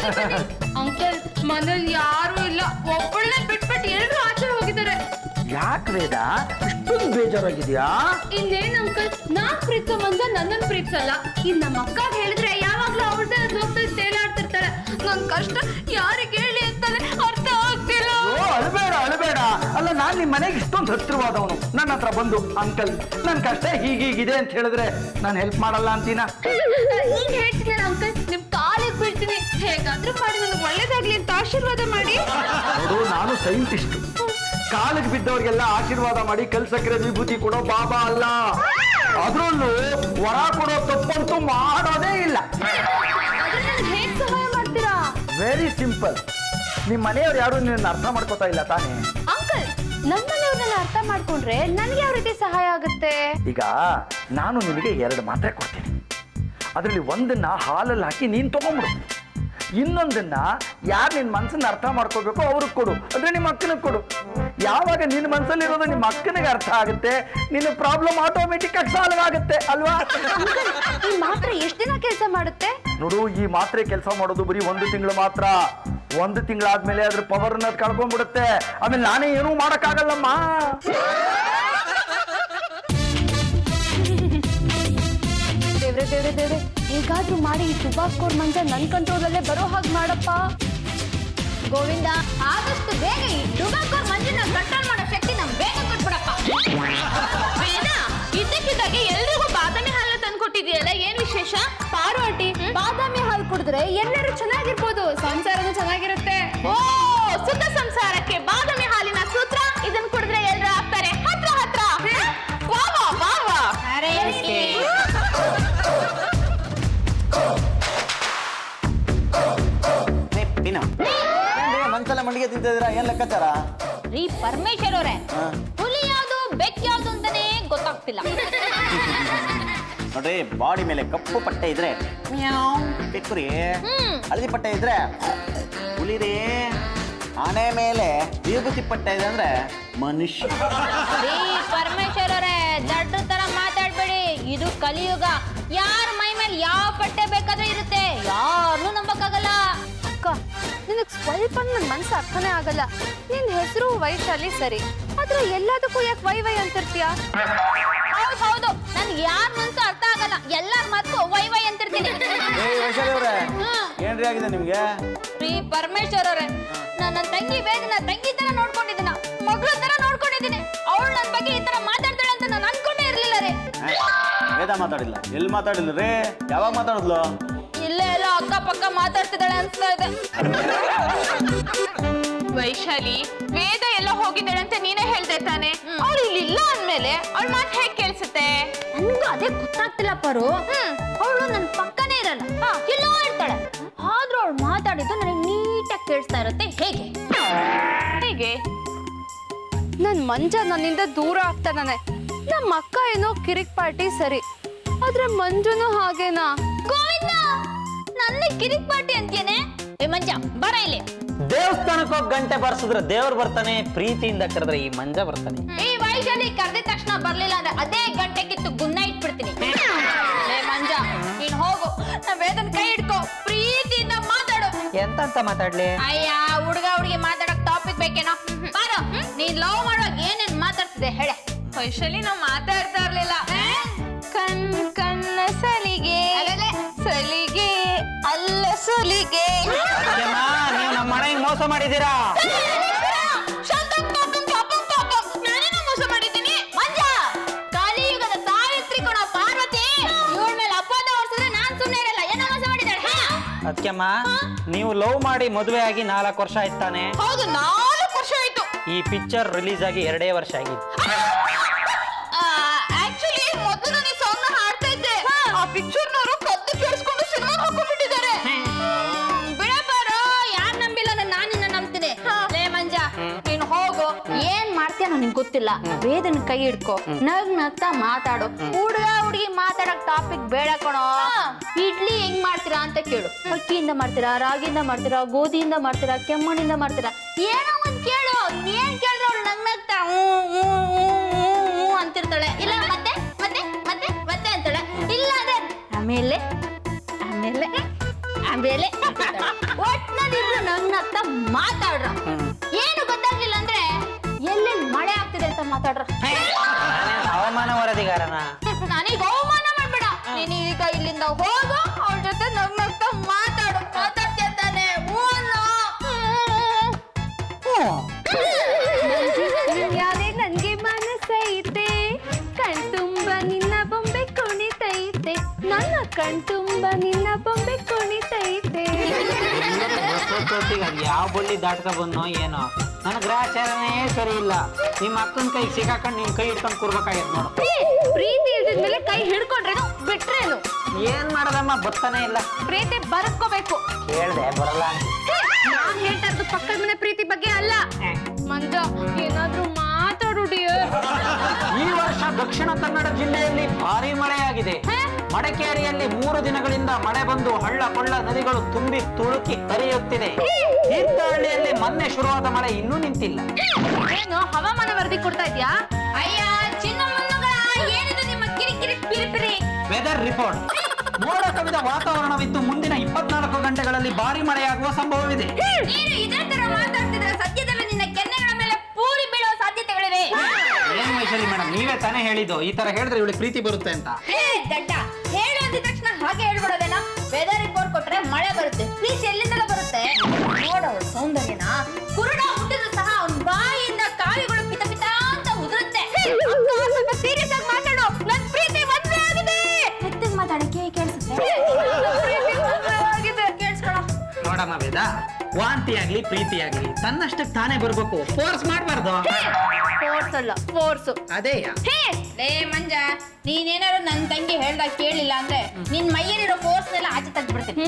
Uncle ಮನೇಲಿ ಯಾರು ಇಲ್ಲ ಒಬ್ಬಳನ್ನೇ ಬಿಟ್ಬಿಟ್ಟು ಎಲ್ರು ಆಚೆ ಹೋಗಿದ್ದಾರೆ ಯಾಕೆ ವೇದ ಇಷ್ಟೊಂದು ಬೇಜಾರಾಗಿದ್ಯಾ ಇನ್ನೇನ್ ಅಂಕಲ್ ನಾನ್ ಪ್ರೀತ ಮಂಜ ನನ್ನನ್ ಪ್ರೀತಿಸಲ್ಲ ಇನ್ ನಮ್ಮ ಅಕ್ಕ ಹೇಳಿದ್ರೆ ಯಾವಾಗ್ಲೂ ಅವ್ರದ್ದೇ ಲೋಕದಲ್ಲಿ ತೇಲಾಡ್ತಿರ್ತಾಳೆ ನನ್ ಕಷ್ಟ ಯಾರಿಗೆ ಹೇಳಿ ಅಂತಾನೆ ಅರ್ಥ ಆಗ್ತಿಲ್ಲ ಓ ಅಳಬೇಡ ಅಳಬೇಡ ಅಲ್ಲ ನಾನ್ ನಿಮ್ ಮನೆಗೆ ಇಷ್ಟೊಂದು ಹತ್ತಿರವಾದವನು ನನ್ನ ಹತ್ರ ಬಂದು ಅಂಕಲ್ ನನ್ ಕಷ್ಟ ಹೀಗೀಗಿದೆ ಅಂತ ಹೇಳಿದ್ರೆ ನಾನು ಹೆಲ್ಪ್ ಮಾಡಲ್ಲ ಅಂತೀನ ನೀನ್ ಹೇಳ್ತೀನಿ ಅಂಕಲ್ ನಿಮ್ ಕಾಲಿಗೆ ಬೀಳ್ತೀನಿ ಹೇಗಾದ್ರೂ ಮಾಡಿ ನನಗೆ ಒಳ್ಳೇದಾಗ್ಲಿ ಅಂತ ಆಶೀರ್ವಾದ ಮಾಡಿ ನೋಡು ನಾನು ಸೈಂಟಿಸ್ಟ್ ಕಾಲಿಗೆ ಬಿದ್ದವ್ರಿಗೆಲ್ಲ ಆಶೀರ್ವಾದ ಮಾಡಿ ಕಲ್ಸಕ್ರೆ ವಿಭೂತಿ ಕೊಡೋ ಬಾಬಾ ಅಲ್ಲ ಅದ್ರಲ್ಲೂ ವರ ಕೊಡೋ ತಪ್ಪಂತೂ ಮಾಡೋದೇ ಇಲ್ಲ ಆದ್ರೆ ನನ್ಗೆ ಹೇಗ್ ಸಹಾಯ ಮಾಡ್ತೀರಾ ವೆರಿ ಸಿಂಪಲ್ ನಿಮ್ ಮನೆಯವ್ರು ಯಾರು ನಿನ್ನ ಅರ್ಥ ಮಾಡ್ಕೋತಾ ಇಲ್ಲ ತಾನೇ ಅಂಕಲ್ ನಮ್ಮ ಮನೆಯವ್ರನ್ನೆಲ್ಲ ಅರ್ಥ ಮಾಡ್ಕೊಂಡ್ರೆ ನನ್ಗೆ ಯಾವ ರೀತಿ ಸಹಾಯ ಆಗುತ್ತೆ ಈಗ ನಾನು ನಿನಗೆ ಎರಡು ಮಾತ್ರೆ ಕೊಡ್ತೀನಿ ಅದರಲ್ಲಿ ಒಂದನ್ನ ಹಾಲಲ್ಲಿ ಹಾಕಿ ನೀನು ತಗೊಂಬಿಡು ಇನ್ನೊಂದನ್ನ ಯಾರು ನಿನ್ನ ಮನಸ್ಸನ್ನ ಅರ್ಥ ಮಾಡ್ಕೋಬೇಕು ಅವ್ರಿಗೆ ಕೊಡು ಅಂದ್ರೆ ನಿಮ್ಮ ಅಕ್ಕನಿಗೆ ಕೊಡು ಯಾವಾಗ ನಿನ್ನ ಮನಸ್ಸಲ್ಲಿರೋದು ನಿಮ್ಮ ಅಕ್ಕನಿಗೆ ಅರ್ಥ ಆಗುತ್ತೆ ನಿನ್ನ ಪ್ರಾಬ್ಲಮ್ ಆಟೋಮೆಟಿಕ್ ಆಗಿ ಸಾಲ್ವ್ ಆಗುತ್ತೆ ಅಲ್ವಾ ಈ ಮಾತ್ರ ಎಷ್ಟ್ ದಿನ ಕೆಲಸ ಮಾಡುತ್ತೆ ನೋಡು ಈ ಮಾತ್ರೆ ಕೆಲಸ ಮಾಡೋದು ಬರೀ ಒಂದು ತಿಂಗಳು ಮಾತ್ರ ಒಂದು ತಿಂಗಳಾದ್ಮೇಲೆ ಅದ್ರ ಪವರ್ನ ಕಳ್ಕೊಂಡ್ಬಿಡುತ್ತೆ ಆಮೇಲೆ ನಾನೇ ಏನೂ ಮಾಡಕ್ಕಾಗಲ್ಲಮ್ಮ ದೇವ್ರೆ ದೇವ್ರೆ ದೇವ್ರೆ ಹೇಗಾದ್ರೂ ಮಾಡಿ ಈ ತುಬಾಕೋರ್ ಮಂಜ ನನ್ ಕಂಟ್ರೋಲಲ್ಲೇ ಬರೋ ಹಾಗೆ ಮಾಡಪ್ಪ ಗೋವಿಂದ ಆದಷ್ಟು ಬೇಗ ಈ ತುಬಾಕೋರ್ ಮಂಜನ ಕಂಟ್ರೋಲ್ ಮಾಡೋ ಶಕ್ತಿ ನಮ್ ಬೇಗ ಕೊಟ್ಬಿಡಪ್ಪ ವೇದ ಇದ್ದಕ್ಕಿದ್ದಾಗೆ ಎಲ್ರಿಗೂ ಬಾದಾಮಿ ಹಾಲು ತಂದ್ಕೊಟ್ಟಿದೆಯಲ್ಲ ಏನ್ ವಿಶೇಷ ಪಾರ್ವಟಿ ಬಾದಾಮಿ ಹಾಲು ಕುಡಿದ್ರೆ ಎಲ್ಲರೂ ಚೆನ್ನಾಗಿರ್ಬೋದು ಸಂಸಾರನೂ ಚೆನ್ನಾಗಿರುತ್ತೆ ಓ ಸುಖ ಸಂಸಾರಕ್ಕೆ ಬಾದಾಮಿ ಹಾಲಿನ ಸೂತ್ರ ಇದನ್ನ ಕುಡಿದ್ರೆ ಎಲ್ಲರೂ ಆಗ್ತಾರೆ ಹತ್ರ ಹತ್ರ ವಾ ವಾ ವಾ ವಾ ಮನ್ಸಲ್ಲ ಮಂಡಿಗೆ ತಿಂತಿದ್ದೀರಾ ಏನ್ ಲೆಕ್ಕಾಚಾರ ರೀ ಪರಮೇಶ್ವರ್ ಅವರೇ ಹಾ. ಹುಲಿ ಯಾವ್ದು ಬೆಕ್ ಯಾವ್ದು ಅಂತಾನೆ ಗೊತ್ತಾಗ್ತಿಲ್ಲ ನೋಡ್ರಿ ಬಾಡಿ ಮೇಲೆ ಕಪ್ಪು ಪಟ್ಟೆ ಇದ್ರೆ ಮ್ಯಾವ್ ಬೆಕ್ಕುರಿ ಹ್ಮ್. ಹಳದಿ ಪಟ್ಟೆ ಇದ್ರೆ ಹುಲಿರಿ ಆನೆ ಮೇಲೆ ವಿಭೂತಿ ಪಟ್ಟೆ ಇದೆ ಅಂದ್ರೆ ಮನುಷ್ಯ ರೀ ಪರಮೇಶ್ವರ್ ಅವರೇ ದಡ್ಡ ತರ ಮಾತಾಡ್ಬೇಡಿ ಇದು ಕಲಿಯುಗ ಯಾರ ಮೈ ಮೇಲೆ ಯಾವ ಪಟ್ಟೆ ಬೇಕಾದ್ರೂ ಇರುತ್ತೆ ಯಾರನ್ನೂ ನಂಬಕ್ಕಾಗಲ್ಲ ಅಕ್ಕ ನಿನಗ್ ಸ್ವಲ್ಪ ನನ್ನ ಮನ್ಸು ಅರ್ಥನೇ ಆಗಲ್ಲ ನಿನ್ ಹೆಸರು ವೈಶಾಲಿ ಸರಿ ಆದ್ರೆ ಎಲ್ಲದಕ್ಕೂ ಯಾಕೆ ವೈ ವೈ ಅಂತಿರ್ತೀಯ ಹೌದು ಹೌದು ನನ್ಗೆ ಯಾರ ಮನ್ಸು ಅರ್ಥ ಆಗಲ್ಲ ಎಲ್ಲಾರ ಮಾತು ವೈ ವೈ ಅಂತಿರ್ತೀನಿ ಏ ವೈಶಾಲಿ ಅವ್ರೆ ಏನ್ರಿ ಆಗಿದೆ ನಿಮ್ಗೆ ರೀ ಪರಮೇಶ್ವರ್ ಅವರೇ ನಾನು ನನ್ನ ತಂಗಿ ವೇದನ ತಂಗಿ ತರ ನೋಡ್ಕೊಂಡಿದ್ದೀನ ಮಗಳ ತರ ನೋಡ್ಕೊಂಡಿದ್ದೀನಿ ಅವಳು ನನ್ನ ಬಗ್ಗೆ ಈ ತರ ಮಾತಾಡ್ತಾಳೆ ಅಂತ ನಾನು ಅನ್ಕೊಂಡೇ ಇರ್ಲಿಲ್ಲ ರೀ ಆ, ವೇದ ಮಾತಾಡಿಲ್ಲ ಎಲ್ಲಿ ಮಾತಾಡಿಲ್ಲ ರೀ ಯಾವಾಗ ಮಾತಾಡಿದ್ಲು ಇಲ್ಲೇ ಎಲ್ಲ ಅಕ್ಕ ಪಕ್ಕ ಮಾತಾಡ್ತಿದ್ದಾಳೆ ಅನ್ಸ್ತಾ ಇದೆ ವೈಶಾಲಿ ವೇದ ಎಲ್ಲ ಹೋಗಿದ್ದಾಳೆ ಅಂತ ನೀನೇ ಹೇಳ್ದೆ ತಾನೆ ಅವಳು ಇಲ್ಲಿ ಇಲ್ಲ ಅಂದ್ಮೇಲೆ ಅವಳ ಮಾತು ಹೇಗ್ ಕೇಳಿಸುತ್ತೆ ನನ್ಗೂ ಅದೇ ಗೊತ್ತಾಗ್ತಿಲ್ಲ ಪರು ಅವಳು ನನ್ನ ಪಕ್ಕನೇ ಇರಲ್ಲ ಎಲ್ಲೋ ಇರ್ತಾಳೆ ಆದ್ರೂ ಅವಳು ಮಾತಾಡಿದ್ದು ನನಗೆ ನೀಟಾಗಿ ಕೇಳಿಸ್ತಾ ಇರುತ್ತೆ ಹೇಗೆ ಹೇಗೆ ನನ್ ಮಂಜ ನನ್ನಿಂದ ದೂರ ಆಗ್ತಾನೆ ನಮ್ಮ ಅಕ್ಕ ಏನೋ ಕಿರಿಕ್ ಪಾರ್ಟಿ ಸರಿ ಆದ್ರೆ ಮಂಜುನು ಹಾಗೇನಾ ಗೋವಿಂದ ನನ್ನ ಕಿರಿಕ್ ಪಾರ್ಟಿ ಅಂತೇನೆ ಏ ಮಂಜ ಬರ ಇಲ್ಲಿ ದೇವಸ್ಥಾನಕ್ಕೆ ಹೋಗಿ ಗಂಟೆ ಬಾರಿಸಿದ್ರೆ ದೇವ್ರು ಬರ್ತಾನೆ ಪ್ರೀತಿಯಿಂದ ಕರೆದ್ರೆ ಈ ಮಂಜ ಬರ್ತಾನೆ ಈ ವಯಸ್ಸಲ್ಲಿ ಕರೆದ ತಕ್ಷಣ ಬರ್ಲಿಲ್ಲ ಅಂದ್ರೆ ಅದೇ ಗಂಟೆ ಕಿತ್ತು ಗುನ್ನ ಇಟ್ಬಿಡ್ತೀನಿ ಏ ಮಂಜ ನೀನ್ ಹೋಗು ನಾ ವೇದನ್ ಕೈ ಹಿಡ್ಕೊ ಪ್ರೀತಿಯಿಂದ ಮಾತಾಡು ಎಂತ ಮಾತಾಡ್ಲಿ ಅಯ್ಯ ಹುಡುಗ ಹುಡುಗಿ ಮಾತಾಡಕ್ ಟಾಪಿಕ್ ಬೇಕೇನೋ ಬಾರೋ ನೀನ್ ಲವ್ ಮಾಡುವಾಗ ಏನೇನ್ ಮಾತಾಡ್ತಿದೆ ಹೇಳೆ ವೈಶಾಲಿ ನಾವು ಮಾತಾಡ್ತಾ ಇರ್ಲಿಲ್ಲ ಕಣ್ ಕಣ್ಣ ಸಲಿಗೆ ಸಲಿಗೆ ಅಲ್ಲ ಸಲಿಗೆ ನೀವು ನಮ್ಮ ಮನೆಗೆ ಮೋಸ ಮಾಡಿದ್ದೀರಾ ನಾನೇನೋ ಮೋಸ ಮಾಡಿದ್ದೀನಿ ಮಂಜ ಕಲಿಯುಗದ ಸಾವಿತ್ರಿ ಕೊಡ ಪಾರ್ವತಿ ಇವಳ ಮೇಲೆ ಅಪವಾದ ಹೊರಿಸಿದ್ರೆ ನಾನ್ ಸುಮ್ಮನೆ ಇರಲ್ಲ ಏನೋ ಮೋಸ ಮಾಡಿದ್ದಾಳೆ ಹಾ? ಅದಕ್ಕೆಮ್ಮ ನೀವು ಲವ್ ಮಾಡಿ ಮದುವೆ ಆಗಿ ನಾಲ್ಕು ವರ್ಷ ಆಯ್ತಾನೆ ಹೌದು ನಾಲ್ಕು ವರ್ಷ ಆಯ್ತು ಈ ಪಿಕ್ಚರ್ ರಿಲೀಸ್ ಆಗಿ ಎರಡೇ ವರ್ಷ ಆಗಿದೆ ಆಕ್ಚುಲಿ ಮೊದಲು ನಾನು ಈ ಸಾಂಗ್ ನ ಹಾಡ್ತಾ ಇದ್ದೆ ಆ ಪಿಕ್ಚರ್ನವರು ಕದ್ದು ಕೇಳಿಸ್ಕೊಂಡು ಸಿನಿಮಾ ಹಾಕೊಂಡ್ಬಿಟ್ಟಿದ್ದಾರೆ ಬಿಡಬಾರೋ ಯಾರ್ ನಂಬಿಲ್ಲ ನಾನು ನಿನ್ನ ನಂಬ್ತೀನಿ ಲೇ ಮಂಜ ನೀನ್ ಹೋಗು ಏನ್ ಮಾಡ್ತೀಯ ನಿಂಗೆ ಗೊತ್ತಿಲ್ಲ ವೇದನ ಕೈ ಹಿಡ್ಕೊ ನಗ್ ನಗ್ತಾ ಮಾತಾಡು ಹುಡುಗ ಹುಡುಗಿ ಮಾತಾಡಕ್ ಟಾಪಿಕ್ ಬೇಡ ಕಣೋ ಇಡ್ಲಿ ಹೆಂಗ್ ಮಾಡ್ತೀರಾ ಅಂತ ಕೇಳು ಅಕ್ಕಿಯಿಂದ ಮಾಡ್ತೀರಾ ರಾಗಿಯಿಂದ ಮಾಡ್ತೀರಾ ಗೋಧಿಯಿಂದ ಮಾಡ್ತೀರಾ ಕೆಮ್ಮಣ್ಣಿಂದ ಮಾಡ್ತೀರಾ ಏನೋ ಒಂದ್ ಕೇಳು ಏನ್ ಕೇಳಿದ್ರೆ ಅವ್ಳು ನಗ್ ನಗ್ತಾ ಹ್ಞೂ ಹ್ಞೂ ಹ್ಞೂ ಹ್ಞೂ ಹ್ಞೂ ಅಂತಿರ್ತಾಳೆ ಇಲ್ಲ ಮತ್ತೆ ಮತ್ತೆ ಮತ್ತೆ ಮತ್ತೆ ಅಂತಾಳೆ ಇಲ್ಲ ಅದೇ ಆಮೇಲೆ ಆಮೇಲೆ ಆಮೇಲೆ ಒಟ್ನಲ್ಲಿ ಇಬ್ರು ನನ್ನ ಹತ್ತ ಮಾತಾಡ್ರ ಏನು ಗೊತ್ತಾಗ್ಲಿಲ್ಲ ಅಂದ್ರೆ ಎಲ್ಲೆಲ್ಲಿ ಮಳೆ ಆಗ್ತಿದೆ ಅಂತ ಮಾತಾಡ್ರ ನಾನೇನ್ ಹವಾಮಾನ ವರದಿಗಾರನ ನನಗೆ ಅವಮಾನ ಮಾಡ್ಬೇಡ ನೀನು ಈಗ ಇಲ್ಲಿಂದ ಹೋಗು ಅವ್ರ ಜೊತೆ ನಗ್ ನಗ್ತಾ ಮಾತಾಡು ಮಾತಾಡ್ತೀಯ ತಾನೆ ಹ್ಞೂ ಅನ್ನೋ. ಯಾರೇ ನನ್ಗೆ ಮನಸ್ಸೈತೆ ಕಣ್ತುಂಬ ನಿನ್ನ ಬೊಂಬೆ ಕುಣಿತೈತೆ ನನ್ನ ಕಣ್ತುಂಬ ನಿನ್ನ ಬೊಂಬೆ ಕುಣಿತೈತೆ ಬಸವತ್ತೊಟ್ಟಿಗೆ ಅದು ಯಾವ ಬಳ್ಳಿ ದಾಟ್ಕ ಬಂದೋ ಏನೋ ನನ್ನ ಗ್ರಹಚಾರನೇ ಸರಿ ಇಲ್ಲ ನಿಮ್ಮ ಅಕ್ಕನ ಕೈಗೆ ಸಿಕ್ಕಾಕೊಂಡು ನಿನ್ ಕೈ ಇಟ್ಕೊಂಡು ಕೂರ್ಬೇಕಾಗಿತ್ತು ನೋಡು ಪ್ರೀತಿ ಇದ್ಮೇಲೆ ಕೈ ಹಿಡ್ಕೊಂಡ್ರೇನು ಬಿಟ್ರೇನು ಏನ್ ಮಾಡದಮ್ಮ ಬರ್ತಾನೆ ಇಲ್ಲ ಪ್ರೀತಿ ಬರಸ್ಕೋಬೇಕು ಕೇಳ್ದೆ ಬರಲ್ಲ ಅಂತ. ನಾನ್ ಹೇಳ್ತಾ ಇದ್ದು ಪಕ್ಕದ ಮನೆ ಪ್ರೀತಿ ಬಗ್ಗೆ ಅಲ್ಲ ಮಂಜ ಏನಾದ್ರೂ ಮಾತಾಡು ಡಿಯರ್ ಈ ವರ್ಷ ದಕ್ಷಿಣ ಕನ್ನಡ ಜಿಲ್ಲೆಯಲ್ಲಿ ಭಾರಿ ಮಳೆಯಾಗಿದೆ ಮಡಿಕೇರಿಯಲ್ಲಿ ಮೂರು ದಿನಗಳಿಂದ ಮಳೆ ಬಂದು ಹಳ್ಳ ಕೊಳ್ಳ ನದಿಗಳು ತುಂಬಿ ತುಳುಕಿ ಹರಿಯುತ್ತಿದೆ ತೀರ್ಥಹಳ್ಳಿಯಲ್ಲಿ ಮೊನ್ನೆ ಶುರುವಾದ ಮಳೆ ಇನ್ನೂ ನಿಂತಿಲ್ಲ ಏನು ಹವಾಮಾನ ವರದಿ ಕೊಡ್ತಾ ಇದ್ಯಾ ಅಯ್ಯ ಚಿನ್ನ ಮಣ್ಣುಗಳ ಏನಿದು ನಿಮ್ಮ ಕಿರಿಕಿರಿ ಪಿರಿಪಿರಿ ವೆದರ್ ರಿಪೋರ್ಟ್ ಮೋಡ ಕವಿದ ವಾತಾವರಣವಿದ್ದು ಮುಂದಿನ ಇಪ್ಪತ್ನಾಲ್ಕು ಗಂಟೆಗಳಲ್ಲಿ ಭಾರಿ ಮಳೆಯಾಗುವ ಸಂಭವವಿದೆ ನೀನು ಇದೇ ತರ ಮಾತಾಡ್ತಿದ್ರೆ ಸದ್ಯದಲ್ಲೇ ನಿನ್ನ ಕೆನ್ನೆಗಳ ಮೇಲೆ ಪೂರಿ ಬೀಳುವ ಸಾಧ್ಯತೆಗಳಿವೆ ಏನ್ ವೈಶಾಲಿ ಮೇಡಮ್ ನೀವೇ ತಾನೇ ಹೇಳಿದ್ದು ಈ ತರ ಹೇಳಿದ್ರೆ ಇವಳಿಗೆ ಪ್ರೀತಿ ಬರುತ್ತೆ ಅಂತ ಹೇ ದಡ್ಡ ಹೇಳು ಅಂದಿದ ತಕ್ಷಣ ಹಾಗೆ ಹೇಳ್ಬಿಡೋದೇನ ವೆದರ್ ರಿಪೋರ್ಟ್ ಕೊಟ್ರೆ ಮಳೆ ಬರುತ್ತೆ ಪ್ಲೀಸ್ ಎಲ್ಲಿಂದಲ ಬರುತ್ತೆ ನೋಡವಳ ಸೌಂದರ್ಯನ ಕುರುಡ ಹುಟ್ಟಿದ್ರು ಸಹ ಅವನ ಬಾಯಿಯಿಂದ ಕಾವಿಗಳು ಪಿತ ಪಿತ ಅಂತ ಉದುರುತ್ತೆ ಸ್ವಲ್ಪ ಸೀರಿಯಸ್ ಆಗಿ ಮಾತಾಡು ನನ್ ಪ್ರೀತಿ ಮದ್ವೆ ಆಗಿದೆ ಮೆತ್ತಗ್ ಮಾತಾಡಕ್ಕೆ ಕೇಳಿಸುತ್ತೆ ಆಗಿದೆ ಕೇಳಿಸ್ಕೊಳ ನೋಡಮ್ಮ ವೇದ ವಾಂತಿ ಆಗ್ಲಿ ಪ್ರೀತಿ ಆಗ್ಲಿ ತನ್ನಷ್ಟಕ್ಕೆ ತಾನೇ ಬರ್ಬೇಕು ಫೋರ್ಸ್ ಮಾಡ್ಬಾರ್ದು ಫೋರ್ಸ್ ಅಲ್ಲ ಫೋರ್ಸು ಅದೇ ಹೇ ಲೇ ಮಂಜ ನೀನೇನಾದ್ರು ನನ್ನ ತಂಗಿ ಹೇಳ್ದಾಗ ಕೇಳಿಲ್ಲ ಅಂದ್ರೆ ನಿನ್ ಮೈಯಲ್ಲಿರೋ ಫೋರ್ಸ್ ಎಲ್ಲ ಆಚೆ ತೆಗ್ದ್ಬಿಡ್ತೀನಿ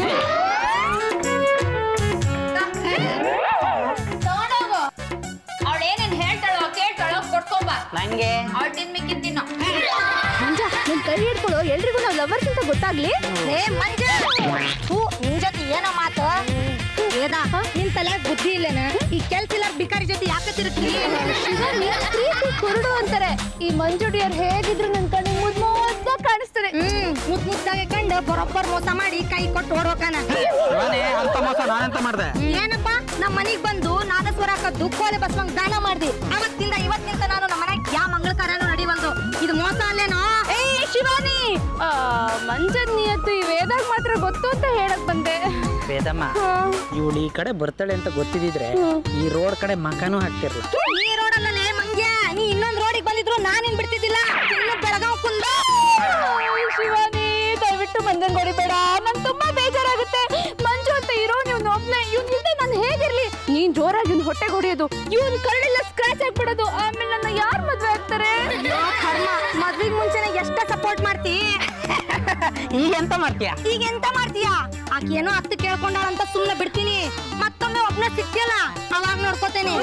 ತಗೊಂಡೋಗು ಅವಳು ಏನೇನ್ ಹೇಳ್ತಾಳೋ ಕೇಳ್ತಾಳೋ ಕೊಟ್ಕೊಂಬ ನಂಗೆ ಅವಳು ತಿನ್ಬೇಕಿದ್ ತಿನ್ನೋ ಮಂಜ ನನ್ ಕೈ ಹಿಡ್ಕೊಳ್ಳೋ ಎಲ್ರಿಗೂ ನಾವು ಲವರ್ಸ್ ಅಂತ ಗೊತ್ತಾಗ್ಲಿ ಲೇ ಮಂಜ ಹೂ ನಿನ್ ಜೊತೆ ಏನೋ ಮಾತು ವೇದ ನಿನ್ ತಲೆ ಬುದ್ಧಿ ಇಲ್ಲೇನ ಈ ಕೆಲ್ಸ ಇಲ್ಲ ಬಿಕಾರಿ ಜೊತೆ ಯಾಕೆ ತಿರುಗ್ತೀರಿ ಪ್ರೀತಿ ಕುರುಡು ಅಂತಾರೆ ಈ ಮಂಜುಡಿಯರ್ ಹೇಗಿದ್ರು ನನ್ ಕಣ್ಣಿಗೆ ಮುದ್ ಮುದ್ದ ಕಾಣಿಸ್ತಾರೆ ಹ್ಮ್ ಮುದ್ ಮುದ್ದಾಗೆ ಕಂಡು ಬರೋಬ್ಬರ್ ಮೋಸ ಮಾಡಿ ಕೈ ಕೊಟ್ಟು ಓಡೋಕನ ನಾನೇ ಅಂತ ಮೋಸ ನಾನೆಂತ ಮಾಡ್ದೆ ಏನಪ್ಪ ನಮ್ಮ ಮನಿಗ್ ಬಂದು ನಾದಸ್ವರ ಕದ್ದು ಕೋಲೆ ಬಸ್ವಂಗ್ ದಾನ ಮಾಡ್ದಿ ಅವತ್ತಿಂದ ಇವತ್ತಿಂದ ನಾನು ನಮ್ಮ ಮನೆಗ್ ಯಾವ ಮಂಗಳ ಕಾರ್ಯನೂ ನಡಿವಲ್ದು ಇದು ಮೋಸ ಅಲ್ಲೇನೋ ಏ ಶಿವಾನಿ ಮಂಜನ್ ನಿಯತ್ತು ಈ ವೇದಾಗ ಮಾತ್ರ ಗೊತ್ತು ಅಂತ ಹೇಳಕ್ ಬಂದೆ ವೇದಮ್ಮ ಇವಳು ಈ ಕಡೆ ಬರ್ತಾಳೆ ಅಂತ ಗೊತ್ತಿದ್ರೆ ಈ ರೋಡ್ ಕಡೆ ಮಕಾನು ಹಾಕ್ತಿರ್ಲ ಈ ರೋಡಲ್ಲೇ ಮಂಗ್ಯ ನೀ ಇನ್ನೊಂದ್ ರೋಡಿಗೆ ಬಂದಿದ್ರು ನಾನೇನ್ ಬಿಡ್ತಿದ್ದಿಲ್ಲ ಇನ್ನು ಬೆಳಗಾವ್ ಕುಂದ ಶಿವಾನಿ ದಯವಿಟ್ಟು ಮಂಜನ್ ಹೊಡಿಬೇಡ ನನ್ ತುಂಬಾ ಬೇಜಾರಾಗುತ್ತೆ ಮಂಜು ಅಂತ ಇರೋ ನೀವು ಒಬ್ನೇ ಇವ್ನ್ ಇಲ್ದೆ ನಾನು ಹೇಗಿರ್ಲಿ ನೀನ್ ಜೋರಾಗಿ ಇವ್ನ್ ಹೊಟ್ಟೆಗೆ ಹೊಡಿಯೋದು ಇವ್ನ್ ಕರಳೆಲ್ಲ ಸ್ಕ್ರಾಚ್ ಆಗ್ಬಿಡೋದು ಆಮೇಲೆ ನನ್ನ ಯಾರ್ ಮದ್ವೆ ಆಗ್ತಾರೆ ಅಯ್ಯೋ ಕರ್ಮ ಮದ್ವಿಗ್ ಮುಂಚೆನೆ ಎಷ್ಟ ಸಪೋರ್ಟ್ ಮಾಡ್ತಿ ಈಗ ಎಂತ ಮಾಡ್ತೀಯ ಈಗ ಎಂತ ಮಾಡ್ತೀಯಾ ಆಕಿ ಏನೋ ಹತ್ತು ಕೇಳ್ಕೊಂಡಾಳಂತ ಸುಮ್ನೆ ಬಿಡ್ತೀನಿ ಮತ್ತೊಮ್ಮೆ ಒಬ್ನ ಸಿಕ್ತಿಯಲ್ಲ ಅವಾಗ ನೋಡ್ಕೋತೇನೆ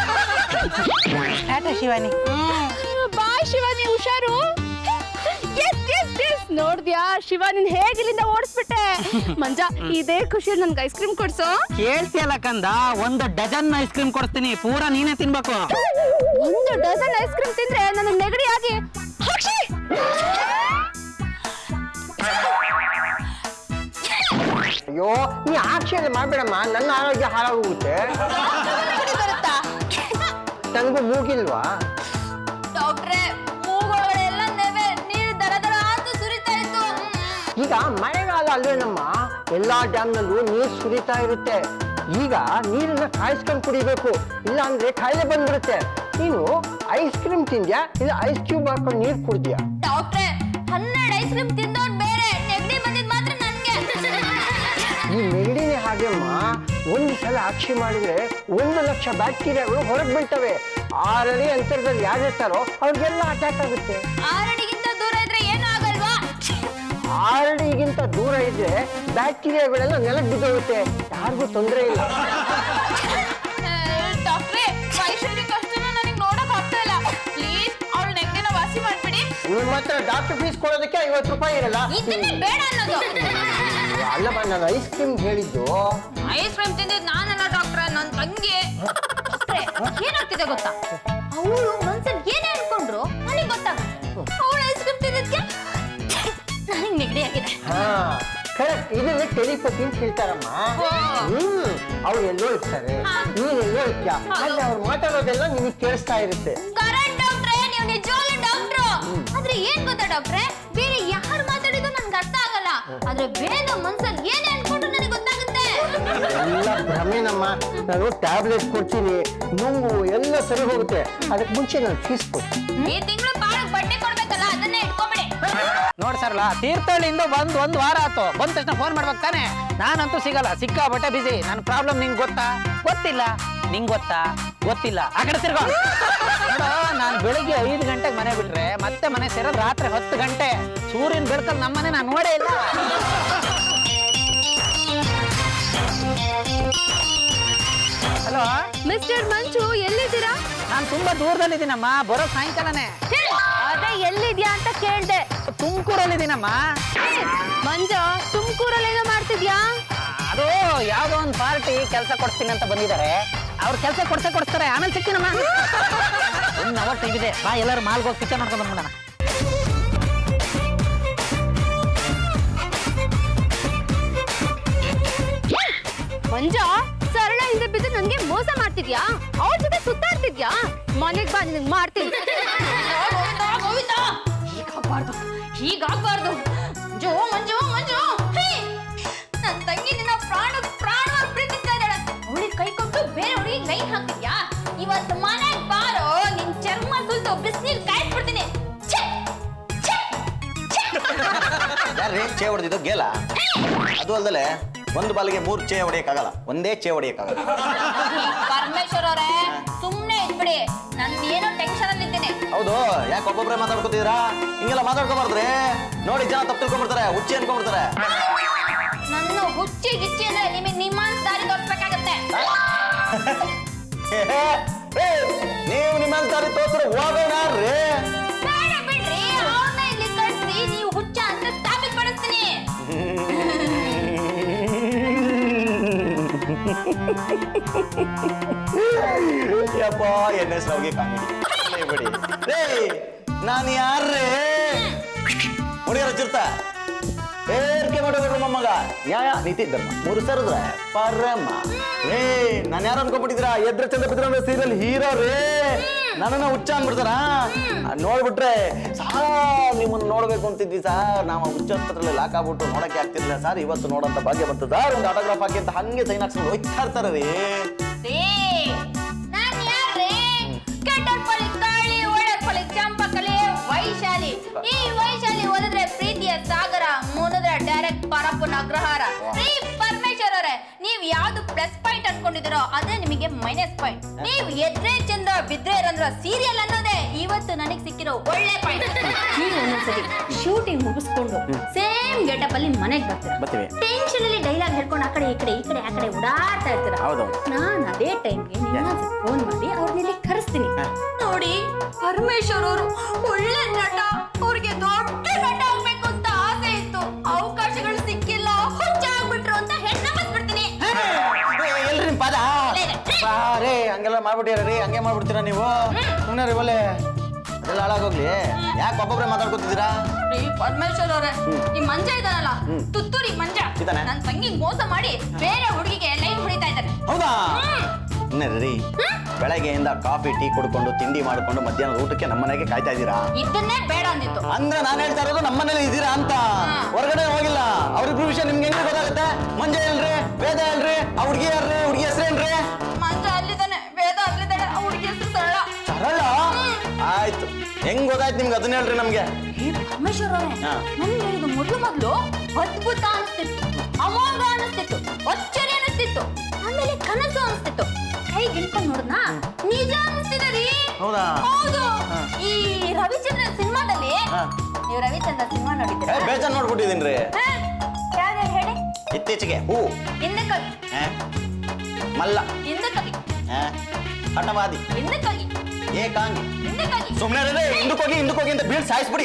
ಆಟ ಶಿವಾನಿ ಬಾಯ್ ಶಿವಾನಿ ಹುಷಾರು ಎಸ್ ಎಸ್ ಎಸ್ ನೋಡ್ದ್ಯಾ ಶಿವ ನಿನ್ ಹೇಗೆ ಇಲ್ಲಿಂದ ಓಡಿಸ್ಬಿಟ್ಟೆ ಮಂಜ ಇದೇ ಖುಷಿಯಲ್ಲಿ ನನ್ಗೆ ಐಸ್ ಕ್ರೀಮ್ ಕೊಡ್ಸೋ ಕೇಳ್ತಿಯಲ್ಲ ಕಂದ ಒಂದು ಡಜನ್ ಐಸ್ ಕ್ರೀಮ್ ಕೊಡ್ತೀನಿ ಪೂರ ನೀನೇ ತಿನ್ಬೇಕು ಒಂದು ಡಜನ್ ಐಸ್ ಕ್ರೀಮ್ ತಿಂದ್ರೆ ನನಗೆ ನೆಗಡಿ ಆಗಿ ಹಾಕ್ಷಿ! ಅಯ್ಯೋ ನೀ ಆಕ್ಷೇಪ ಮಾಡ್ಬೇಡಮ್ಮ ನನ್ನ ಆರೋಗ್ಯ ಹಾಳಾಗೋಗುತ್ತೆ ನೆಗಡಿ ಬರುತ್ತಾ ನನಗೂ ಮೂಗಿಲ್ವಾ ಡಾಕ್ಟ್ರೆ ಮೂಗೊಳಗಡೆಲ್ಲ ನೆವೆ ನೀರು ದರ ದರ ಅಂತ ಸುರಿತಾ ಇತ್ತು ಈಗ ಮಳೆಗಾಲ ಅಲ್ವೇನಮ್ಮ ಎಲ್ಲಾ ಡ್ಯಾಮ್ನಲ್ಲೂ ನೀರು ಸುರಿತಾ ಇರುತ್ತೆ ಈಗ ನೀರನ್ನ ಕಾಯಿಸ್ಕೊಂಡು ಕುಡಿಬೇಕು ಇಲ್ಲ ಅಂದ್ರೆ ಕಾಯಿಲೆ ಬಂದ್ಬಿಡುತ್ತೆ ನೀನು ಐಸ್ ಕ್ರೀಮ್ ತಿಂದ್ಯಾ ಇಲ್ಲ ಐಸ್ ಕ್ಯೂಬ್ ಹಾಕೊಂಡು ನೀರು ಕುಡ್ದ್ಯಾ ಡಾಕ್ಟ್ರೆ ಹನ್ನೆರಡು ಐಸ್ ಕ್ರೀಮ್ ತಿಂದವ್ರು ಬೇರೆ ನೆಗಡಿ ಬಂದಿದ್ ಮಾತ್ರ ನನ್ಗೆ ಈ ನೆಗಡಿನೇ ಹಾಗೆಮ್ಮ ಒಂದು ಸಲ ಅಕ್ಷಿ ಮಾಡಿದ್ರೆ ಒಂದು ಲಕ್ಷ ಬ್ಯಾಕ್ಟೀರಿಯಾಗಳು ಹೊರಗೆ ಬೀಳ್ತವೆ ಆರಡಿ ಅಂತರದಲ್ಲಿ ಯಾರಿರ್ತಾರೋ ಅವ್ರಿಗೆಲ್ಲ ಅಟ್ಯಾಕ್ ಆಗುತ್ತೆ ಆರಡಿಗಿಂತ ದೂರ ಇದ್ರೆ ಏನೂ ಆಗಲ್ವಾ ಆರಡಿಗಿಂತ ದೂರ ಇದ್ರೆ ಬ್ಯಾಕ್ಟೀರಿಯಾಗಳೆಲ್ಲ ನೆಲಕ್ಕೆ ಬಿದ್ದೋಗುತ್ತೆ ಯಾರಿಗೂ ತೊಂದರೆ ಇಲ್ಲ ಡಾಕ್ಟ್ರೇ ವೈಶಾಲಿ ಕಷ್ಟನ ನನಗೆ ನೋಡಕ್ ಆಗ್ತಾ ಇಲ್ಲ ಪ್ಲೀಸ್ ಅವಳು ನೆಗಡಿನ ವಾಸಿ ಮಾಡ್ಬಿಡಿ ನಿಮ್ಮ ಹತ್ರ ಡಾಕ್ಟರ್ ಫೀಸ್ ಕೊಡೋದಕ್ಕೆ ಐವತ್ತು ರೂಪಾಯಿ ಇರಲ್ಲ ಇದನ್ನೇ ಬೇಡ ಅನ್ನೋದು ಅಲ್ಲಮ್ಮ ನಾನು ಐಸ್ ಕ್ರೀಮ್ ಹೇಳಿದ್ದು ಐಸ್ ಕ್ರೀಮ್ ತಿಂದಿದ್ ನಾನಲ್ಲ ಡಾಕ್ಟ್ರೆ ನನ್ ತಂಗಿ ಡಾಕ್ಟ್ರೆ ಏನಾಗ್ತಿದೆ ಗೊತ್ತಾ ಅವಳು ಮನ್ಸಲ್ಲಿ ಏನೇ ಅನ್ಕೊಂಡ್ರು ನನಗೆ ಗೊತ್ತಾಗ ಅವಳು ಐಸ್ ಕ್ರೀಮ್ ತಿಂದಿದ್ಕೆ ನನಗೆ ನೆಗಡಿ ಆಗಿದೆ ಹಾ ಕರೆಕ್ಟ್ ಇದನ್ನ ಟೆಲಿಪತಿ ಅಂತ ಹೇಳ್ತಾರಮ್ಮ ಹ್ಮ್ ಅವ್ರು ಎಲ್ಲೋ ಇರ್ತಾರೆ ನೀನ್ ಎಲ್ಲೋ ಇರ್ತೀಯ ಆದ್ರೆ ಅವ್ರು ಮಾತಾಡೋದೆಲ್ಲ ನಿಮಗೆ ಕೇಳಿಸ್ತಾ ಇರುತ್ತೆ ಕರೆಕ್ಟ್ ಡಾಕ್ಟ್ರೆ ನೀವು ನಿಜವಾಗ್ಲೂ ಡಾಕ್ಟ್ರು ಆದ್ರೆ ಏನ್ ಗೊತ್ತಾ ಡಾಕ್ಟ್ರೆ ಬೇರೆ ಯಾರು ಮಾತಾಡಿದ್ರು ನನ್ಗೆ ಅರ್ಥ ಆಗಲ್ಲ ಆದ್ರೆ ವೇದ ಮನ್ಸಲ್ಲಿ ಏನೇ ಅನ್ಕೊಂಡ್ರು ನನಗೆ ಗೊತ್ತಾಗುತ್ತೆ ಎಲ್ಲ ಭ್ರಮೆನಮ್ಮ ನಾನು ಟ್ಯಾಬ್ಲೆಟ್ ಕೊಡ್ತೀನಿ ನೋವು ಎಲ್ಲ ಸರಿ ಹೋಗುತ್ತೆ ಅದಕ್ಕೆ ಮುಂಚೆ ನಾನು ಫೀಸ್ ಕೊಡ್ತೀನಿ ಈ ತಿಂಗಳು ಬಾಳಕ್ ಬಟ್ಟೆ ಕೊಡ್ಬೇಕಲ್ಲ ಅದನ್ನೇ ಇಟ್ಕೊಂಬಿಡಿ ನೋಡ್ ಸರ್ಲ ತೀರ್ಥಹಳ್ಳಿಯಿಂದ ಬಂದ್ ಒಂದ್ ವಾರ ಆತು ಬಂದ ತಕ್ಷಣ ಫೋನ್ ಮಾಡ್ಬೇಕು ತಾನೆ ನಾನಂತೂ ಸಿಗಲ್ಲ ಸಿಕ್ಕಾಬಟ್ಟೆ ಬಿಸಿ ನನ್ನ ಪ್ರಾಬ್ಲಮ್ ನಿಂಗೆ ಗೊತ್ತಾ ಗೊತ್ತಿಲ್ಲ ನಿಂಗ್ ಗೊತ್ತಾ ಗೊತ್ತಿಲ್ಲ ಆ ಕಡೆ ತಿರ್ಗೋ ನೋಡು ನಾನು ಬೆಳಿಗ್ಗೆ ಐದು ಗಂಟೆಗೆ ಮನೆ ಬಿಟ್ರೆ ಮತ್ತೆ ಮನೆ ಸೇರೋದು ರಾತ್ರಿ ಹತ್ತು ಗಂಟೆ ಸೂರ್ಯನ ಬೆಳಕಲ್ಲಿ ನಮ್ಮನೆ ನಾನು ನೋಡೇ ಇಲ್ಲ ಹಲೋ ಮಿಸ್ಟರ್ ಮಂಜು ಎಲ್ಲಿದ್ದೀರಾ ನಾನು ತುಂಬಾ ದೂರದಲ್ಲಿದ್ದೀನಮ್ಮ ಬರೋ ಸಾಯಂಕಾಲನೇ ಅದೇ ಎಲ್ಲಿದ್ಯಾ ಅಂತ ಕೇಳ್ದೆ ತುಮಕೂರಲ್ಲಿದ್ದೀನಮ್ಮ ಮಂಜ ತುಮಕೂರಲ್ಲಿ ಏನೋ ಮಾಡ್ತಿದ್ಯಾ ಅದು ಯಾವ್ದೋ ಒಂದು ಪಾರ್ಟಿ ಕೆಲಸ ಕೊಡ್ತೀನಿ ಅಂತ ಬಂದಿದ್ದಾರೆ ಅವ್ರು ಕೆಲಸ ಕೊಡ್ಸೇ ಕೊಡ್ತಾರೆ ಆಮೇಲೆ ಸಿಗ್ತೀನಮ್ಮ ಒನ್ ಅವರ್ ಟೈಮ್ ಇದೆ ಬಾ ಎಲ್ಲರೂ ಮಾಲ್ಗೆ ಹೋಗಿ ಪಿಕ್ಚರ್ ನೋಡ್ಕೊಂಡು ಬಂದ್ಬಿಡೋಣ ಮಂಜ ಸರಳ ಹಿಂದೆ ಬಿದ್ದು ನನ್ಗೆ ಮೋಸ ಮಾಡ್ತಿದ್ಯಾ ಅವ್ರ ಜೊತೆ ಸುತ್ತಾಡ್ತಿದ್ಯಾ ಮನೆಗ್ ಬಾ ನಿನಗ್ ಮಾಡ್ತೀನಿ ಹೀಗಾಗ್ಬಾರ್ದು ಹೀಗಾಗ್ಬಾರ್ದು ಮಂಜು ಮಂಜು ಮಂಜು ಹೇ! ನನ್ ತಂಗಿ ನಿನ್ನ ಪ್ರಾಣ ಪ್ರಾಣವಾಗಿ ಪ್ರೀತಿಸ್ತಾ ಇದ್ದಾಳೆ ಅವಳಿಗೆ ಕೈ ಕೊಟ್ಟು ಬೇರೆ ಹುಡುಗಿಗೆ ಲೈನ್ ಹಾಕ್ತಿದ್ಯಾ ಇವತ್ತು ಮನೆಗ್ ಬಾರೋ ನಿನ್ ಚರ್ಮ ಸುಲ್ದು ಬಿಸಿನೀರ್ ಕಾಯಿಸ್ಬಿಡ್ತೀನಿ ಛೆ! ಛೆ! ಛೆ! ಯಾರ್ರಿ ಚೇ ಹೊಡೆದಿದ್ದು ಗೇಲ ಅದು ಅಲ್ದಲೆ ಒಂದು ಬಾಲಿಗೆ ಮೂರು ಚೇ ಹೊಡೆಯಕ್ಕಾಗಲ್ಲ ಒಂದೇ ಚೇ ಹೊಡೆಯಕ್ಕಾಗಲ್ಲ ಪರಮೇಶ್ವರ್ ಅವರೇ ಸುಮ್ನೆ ಇದ್ಬಿಡಿ ನಂದೇನೋ ಟೆನ್ಷನ್ ಅಲ್ಲಿ ಇದ್ದೀನಿ ಹೌದು ಯಾಕೆ ಒಬ್ಬೊಬ್ಬರೇ ಮಾತಾಡ್ಕೊತಿದ್ದೀರಾ ಹಿಂಗೆಲ್ಲ ಮಾತಾಡ್ಕೊಬಾರ್ದ್ರಿ ನೋಡಿ ಜನ ತಪ್ಪು ತಿಳ್ಕೊಂಡ್ಬಿಡ್ತಾರೆ ಹುಚ್ಚಿ ಅನ್ಕೊಂಡ್ಬಿಡ್ತಾರೆ ನನ್ನ ಹುಚ್ಚಿ ಗಿಚ್ಚಿ ಅಂದ್ರೆ ನಿಮಗೆ ನಿಮ್ಮ ದಾರಿ ತೋರಿಸ್ಬೇಕಾಗತ್ತೆ ನೀವು ನಿಮ್ಮ ದಾರಿ ತೋರ್ಸ್ರೆ ಹೋಗೋಣ ರೀ ಬೇಡ ಬಿಡ್ರಿ ಅವ್ರನ್ನ ಇಲ್ಲಿ ಕಳ್ಸಿ ನೀವು ಹುಚ್ಚ ಅಂತ ಸಾಬೀತುಪಡಿಸ್ತೀನಿ ಯಪ್ಪ ಎನ್ ಎಸ್ ರಾವ್ಗೆ ಕಾಮಿಡಿ ಬಿಡಿ ರೇ ನಾನು ಯಾರ್ರೇ ಹುಡುಗರ ಚಿರ್ತ ಏರ್ಕೆ ಮಾಡೋಬೇಡ್ರಿ ಮೊಮ್ಮಗ ನ್ಯಾಯ ನೀತಿ ಧರ್ಮ ಮೂರು ಸೇರಿದ್ರೆ ಪರಮ ರೇ ನಾನು ಯಾರು ಅನ್ಕೊಂಡ್ಬಿಟ್ಟಿದ್ದೀರಾ ಎದ್ರ ಚಂದ ಬಿದ್ರ ಸೀರಿಯಲ್ ಹೀರೋ ರೇ ನನ್ನನ್ನ ಹುಚ್ಚ ಅನ್ಬಿಡ್ತಾರ ನೋಡ್ಬಿಟ್ರೆ ಸಾರ್ ನಿಮ್ಮನ್ನ ನೋಡ್ಬೇಕು ಅಂತಿದ್ವಿ ಸರ್ ನಾವು ಹುಚ್ಚ ಆಸ್ಪತ್ರೆಯಲ್ಲಿ ಲಾಕ್ ಆಗ್ಬಿಟ್ಟು ನೋಡಕ್ಕೆ ಆಗ್ತಿರ್ಲಿಲ್ಲ ಸರ್ ಇವತ್ತು ನೋಡಂತ ಭಾಗ್ಯ ಬಂತು ಸರ್ ಒಂದು ಆಟೋಗ್ರಾಫ್ ಹಾಕಿ ಅಂತ ಹಂಗೆ ಸೈನ್ ಹಾಕ್ಸ್ಕೊಂಡು ಹೋಗ್ತಾ ಇರ್ತಾರೆ ರೀ ರೇ ನಾನ್ ಯಾರ್ರೀ ಕೆಟ್ಟರ್ ಪಳಿ ಕಾಳಿ ಒಳ್ಳೆರ್ ಪಳಿ ಚಂಪಕಲಿ ವೈಶಾಲಿ ಈ ವೈಶಾಲಿ ಓದಿದ್ರೆ ಪ್ರೀತಿಯ ಸಾಗರ ಮುನಿದ್ರೆ ಡೈರೆಕ್ಟ್ ಪರಪ್ಪನ ಅಗ್ರಹಾರ ರೀ ಪರಮೇಶ್ವರ್ ಅವರೇ ನೀವ್ ಯಾವ್ದು ಪ್ಲಸ್ ಪಾಯಿಂಟ್ ಅನ್ಕೊಂಡಿದಿರೋ ಅದೇ ನಿಮಗೆ ಮೈನಸ್ ಪಾಯಿಂಟ್ ನೀವ್ ಎದ್ರೆ ಚಂದ್ರ ಬಿದ್ರೆ ರಂದ್ರ ಸೀರಿಯಲ್ ಅನ್ನೋದೇ ಇವತ್ತು ನನಗೆ ಸಿಕ್ಕಿರೋ ಒಳ್ಳೆ ಪಾಯಿಂಟ್ ನೀವು ಒಂದೊಂದ್ಸರಿ ಶೂಟಿಂಗ್ ಮುಗಿಸ್ಕೊಂಡು ಸೇಮ್ ಗೆಟಪ್ ಅಲ್ಲಿ ಮನೆಗೆ ಬರ್ತೀರಾ ಬರ್ತೀವಿ. ಟೆನ್ಷನ್ ಅಲ್ಲಿ ಡೈಲಾಗ್ ಹೇಳ್ಕೊಂಡು ಆ ಕಡೆ ಈ ಕಡೆ ಈ ಕಡೆ ಆ ಕಡೆ ಓಡಾಡ್ತಾ ಇರ್ತೀರಾ ಹೌದೌದು. ನಾನ್ ಅದೇ ಟೈಮ್ಗೆ ನಿಮ್ಮ ಫೋನ್ ಮಾಡಿ ಅವ್ರನ್ನ ಇಲ್ಲಿ ಕರೆಸ್ತೀನಿ ನೋಡಿ ಪರಮೇಶ್ವರ್ ಅವರು ಒಳ್ಳೆ ನಟ ಅವ್ರಿಗೆ ದೊಡ್ಡ ನಟ ಆಗ್ಬೇಕು ಅಂತ ಆಸೆ ಇತ್ತು ಅವಕಾಶಗಳು ಸಿಕ್ಕಿಲ್ಲ ಹುಚ್ಚ ಆಗ್ಬಿಟ್ರು ಅಂತ ಹೆಣ್ಣು ನಂಬಿಸ್ಬಿಡ್ತೀನಿ ಎಲ್ರಿ ನಿಮ್ ಪದ ಬಾ ರೇ ಹಂಗೆಲ್ಲ ಮಾಡ್ಬಿಟ್ಟಿರ ರೀ ಹಂಗೆ ಮಾಡ್ಬಿಡ್ತೀರಾ ನೀವು ಸುಮ್ಮನೆ ರೀ ಒಲೆ ಅದೆಲ್ಲ ಹಾಳಾಗೋಗ್ಲಿ ಯಾಕೆ ಒಬ್ಬೊಬ್ರೆ ಮಾತಾಡ್ಕೊತಿದ್ದೀರಾ ರೀ ಪರಮೇಶ್ವರ್ ಅವರೇ ಈ ಮಂಜ ಇದಾನಲ್ಲ ತುತ್ತೂರಿ ಮಂಜ ಇದಾನೆ? ನನ್ ತಂಗಿ ಮೋಸ ಮಾಡಿ ಬೇರೆ ಹುಡುಗಿಗೆ ಲೈನ್ ಹೊಡಿತಾ ಇದ್ದಾನೆ ಹೌದಾ ಸುಮ್ಮನೆ ರೀ ಬೆಳಗ್ಗೆಯಿಂದ ಕಾಫಿ ಟೀ ಕುಡ್ಕೊಂಡು ತಿಂಡಿ ಮಾಡ್ಕೊಂಡು ಮಧ್ಯಾಹ್ನದ ಊಟಕ್ಕೆ ನಮ್ಮನೆಗೆ ಕಾಯ್ತಾ ಇದ್ದೀರಾ ಇದನ್ನೇ ಬೇಡ ಅಂದಿತ್ತು ಅಂದ್ರೆ ನಾನು ಹೇಳ್ತಾ ಇರೋದು ನಮ್ಮನೇಲಿ ಇದ್ದೀರಾ ಅಂತ ಹೊರಗಡೆ ಹೋಗಿಲ್ಲ ಅವ್ರಿಬ್ರು ವಿಷಯ ನಿಮ್ಗೆ ಹೆಂಗ್ ಗೊತ್ತಾಗುತ್ತೆ ಮಂಜ ಏನ್ರಿ ವೇದ ಏನ್ರಿ ಆ ಹುಡುಗಿ ಯಾರ್ರಿ ಹುಡುಗಿ ಹೆಸ್ರೇನ್ರಿ ಮಂಜ ಅಲ್ಲಿದ್ದಾನೆ ವೇದ ಅಲ್ಲಿದ್ದಾನೆ ಆ ಹುಡುಗಿ ಹೆಸರು ಸರಳ ಸರಳ ಆಯ್ತು ಹೆಂಗ್ ಗೊತ್ತಾಯ್ತು ನಿಮ್ಗೆ ಅದನ್ನ ಹೇಳ್ರಿ ನಮ್ಗೆ ಪರಮೇಶ್ವರ್ ಅವರೇ ಹಾ. ನನ್ಗೆ ಇದು ಮೊದಲು ಮೊದಲು ಅದ್ಭುತ ಅನಿಸ್ತಿತ್ತು ಅಮೋಘ ಅನಿಸ್ತಿತ್ತು ಅಚ್ಚರಿ ಅನಿಸ್ತಿತ್ತು ಆಮೇಲೆ ಕನಸು ಅನಿಸ್ತಿತ್ತು ಕೈಗೆ ಹಿಡ್ಕೊಂಡು ನೋಡ್ನಾ ನಿಜ ಅನಿಸ್ತಿದೆ ರೀ ಹೌದಾ? ಹೌದು ಹಾ. ಈ ರವಿಚಂದ್ರ ಸಿನಿಮಾದಲ್ಲಿ ಹಾ. ನೀವು ರವಿಚಂದ್ರ ಸಿನಿಮಾ ಏ, ನೋಡಿದ್ದೀರಾ ಬೇಜಾನ್ ನೋಡ್ಬಿಟ್ಟಿದೀನ್ರಿ ಹಾ? ಯಾವ್ಯಾವ್ದು ಹೇಳಿ ಇತ್ತೀಚೆಗೆ ಹೂ ಹಿಂದಕ್ಕಾಗಿ ಆ, ಮಲ್ಲ ಹಿಂದಕ್ಕಾಗಿ ಆ, ಹಠವಾದಿ ಹಿಂದಕ್ಕಾಗಿ ಏಕಾಂಗಿ ಹಿಂದಕ್ಕಾಗಿ ಸುಮ್ಮನೆ ಹಿಂದಕ್ಕೆ ಹೋಗಿ ಹಿಂದಕ್ಕೆ ಹೋಗಿ ಅಂತ ಬೀಳ್ ಸಾಯಿಸ್ಬಿಡಿ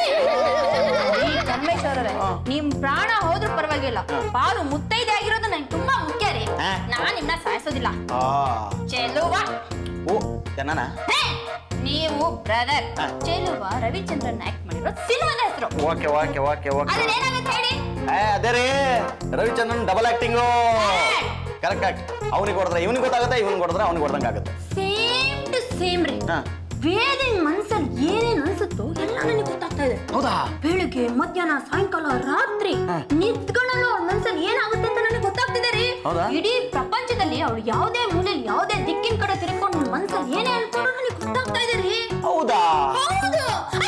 ಈ ಪರಮೇಶ್ವರರೇ ನಿಮ್ ಪ್ರಾಣ ಹೋದ್ರೂ ಪರವಾಗಿಲ್ಲ ಪಾರು ಮುತ್ತೈದೆ ಆಗಿರೋದು ನಂಗೆ ತುಂಬಾ ಮುಖ್ಯ ರೀ ಹಾ. ನಾನ್ ನಿಮ್ನ ಸಾಯಿಸೋದಿಲ್ಲ ಆ, ಚೆಲುವ ಓ ಜನನ ಹೇ! ನೀವು ಬ್ರದರ್ ಹಾ. ಚೆಲುವ ರವಿಚಂದ್ರನ್ ಆಕ್ಟ್ ಮಾಡಿರೋ ಸಿನಿಮಾದ ಹೆಸರು ಓಕೆ ಓಕೆ ಓಕೆ ಓಕೆ ಅದೇನಾಗುತ್ತೆ ಹೇಳಿ ಏ ಅದೇ ರೀ Ravichandran double acting correct correct ಅವನಿಗೆ ಹೊಡೆದ್ರೆ ಇವನಿಗೆ ಗೊತ್ತಾಗುತ್ತೆ ಇವನಿಗೆ ಹೊಡೆದ್ರೆ ಅವ್ನಿಗೆ ಹೊಡೆದಂಗೆ ಆಗುತ್ತೆ ಸೇಮ್ ಟು ಸೇಮ್ ರೀ ಹಾ. ವೇದಿನ ಮನ್ಸಲ್ಲಿ ಏನೇನ್ ಅನ್ಸುತ್ತೋ ಎಲ್ಲ ನನಗೆ ಗೊತ್ತಾಗ್ತಾ ಇದೆ ಹೌದಾ ಬೆಳಿಗ್ಗೆ ಮಧ್ಯಾಹ್ನ ಸಾಯಂಕಾಲ ರಾತ್ರಿ ನಿಂತ್ಕೊಳ್ಳಲು ಅವ್ಳ ಮನ್ಸಲ್ಲಿ ಏನಾಗುತ್ತೆ ಅಂತ ನನಗೆ ಗೊತ್ತಾಗ್ತಿದೆ ರೀ ಹೌದಾ? ಇಡೀ ಪ್ರಪಂಚದಲ್ಲಿ ಅವಳು ಯಾವುದೇ ಮೂಲೆಯಲ್ಲಿ ಯಾವುದೇ ದಿಕ್ಕಿನ ಕಡೆ ತಿರ್ಕೊಂಡು ಮನ್ಸಲ್ಲಿ ಏನೇ ಅನ್ಕೊಂಡ್ರು ನನಗೆ ಗೊತ್ತಾಗ್ತಾ ಇದೆ ರೀ ಹೌದಾ ಹೌದು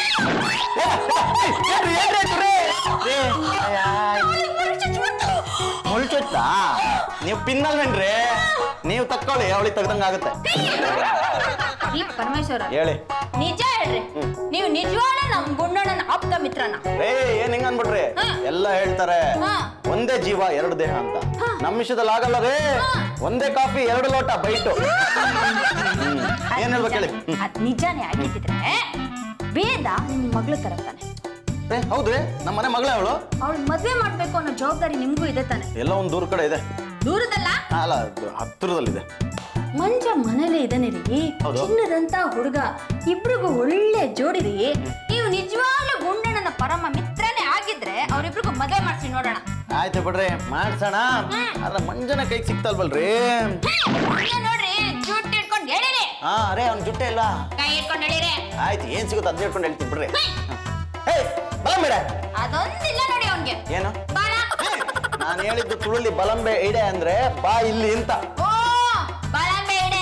ಏನ್ರಿ, ಏನ್ರಿ ಆಯ್ತು ರೀ? ರೀ, ಅಯ್ಯ, ಅವ್ಳಿಗ್ ಮನ್ಸು ಚುಟ್ಟು. ಮುಳ್ಚುತ್ತಾ ನೀವು ಪಿನ್ನಲ್ವೇನ್ರಿ ನೀವು ತಕ್ಕೊಳ್ಳಿ ಅವಳಿಗೆ ತೆಗ್ದಂಗೆ ಆಗುತ್ತೆ ಈ ಪರಮೇಶ್ವರ ಹೇಳಿ ನಿಜ ಹೇಳ್ರಿ ನೀವು ನಿಜವಾದ ನಮ್ ಗುಂಡಣ್ಣನ ಆಪ್ತ ಮಿತ್ರನ ಏ ಏನ್ ಹಿಂಗ ಅನ್ಬಿಟ್ರಿ ಹಾ. ಎಲ್ಲ ಹೇಳ್ತಾರೆ ಹಾ. ಒಂದೇ ಜೀವ ಎರಡು ದೇಹ ಅಂತ ನಮ್ಮ ವಿಷಯದಲ್ಲಿ ಆಗಲ್ಲ ರೀ ಒಂದೇ ಕಾಫಿ ಎರಡು ಲೋಟ ಬೈಟು ಹ್ಮ್. ಏನ್ ಹೇಳ್ಬೇಕು ಹೇಳಿ ಹ್ಮ್. ಅದ್ ನಿಜಾನೇ ಆಗಿದ್ದಿದ್ರೆ ವೇದ ನಿಮ್ ಮಗಳು ತರತಾನೆ ಏ ಹೌದ್ರಿ ನಮ್ಮ ಮನೆ ಮಗಳೇ ಅವಳು ಅವಳು ಮದ್ವೆ ಮಾಡ್ಬೇಕು ಅನ್ನೋ ಜವಾಬ್ದಾರಿ ನಿಮ್ಗೂ ಇದೆ ತಾನೆ ಎಲ್ಲ ಒಂದ್ ದೂರ ಕಡೆ ಇದೆ ದೂರದಲ್ಲ ಆ, ಅಲ್ಲ ಅದು ಹತ್ತಿರದಲ್ಲಿದೆ ಮಂಜ ಮನೇಲೇ ಇದ್ದಾನೆ ರೀ ಹೌದು. ಚಿನ್ನದಂತ ಹುಡುಗ ಇಬ್ರಿಗೂ ಒಳ್ಳೆ ಜೋಡಿ ರೀ ನೀವು ನಿಜವಾಗ್ಲೂ ಗುಂಡಣ್ಣನ ಪರಮ ಮಿತ್ರನೇ ಆಗಿದ್ರೆ ಅವ್ರಿಬ್ರಿಗೂ ಮದ್ವೆ ಮಾಡ್ಸಿ ನೋಡೋಣ ಆಯ್ತು ಬಿಡ್ರಿ ಮಾಡ್ಸೋಣ ಆದ್ರೆ ಮಂಜನ ಕೈಗೆ ಸಿಕ್ತಲ್ವಲ್ರಿ ಇನ್ನ ನೋಡ್ರಿ ಜುಟ್ ಇಟ್ಕೊಂಡು ಹೇಳಿರಿ ಹಾ ಅರೇ ಅವ್ನ ಜುಟ್ಟೆ ಇಲ್ಲ ಕೈ ಇಟ್ಕೊಂಡು ಹೇಳಿರಿ ಆಯ್ತು ಏನ್ ಸಿಗುತ್ತೆ ಅದ್ ಹೇಳ್ಕೊಂಡು ಹೇಳ್ತೀನಿ ಬಿಡ್ರಿ ಹೇ ಬಲ ಬೇಡ ಅದೊಂದಿಲ್ಲ ನೋಡಿ ಅವನ್ಗೆ ಏನು ಬಾಳ ನಾನು ಹೇಳಿದ್ದು ತುಳುಲಿ ಬಲಂಬೆ ಇಡೆ ಅಂದ್ರೆ ಬಾ ಇಲ್ಲಿ ಅಂತ ಓ ಬಾಳ ಬೇಡೆ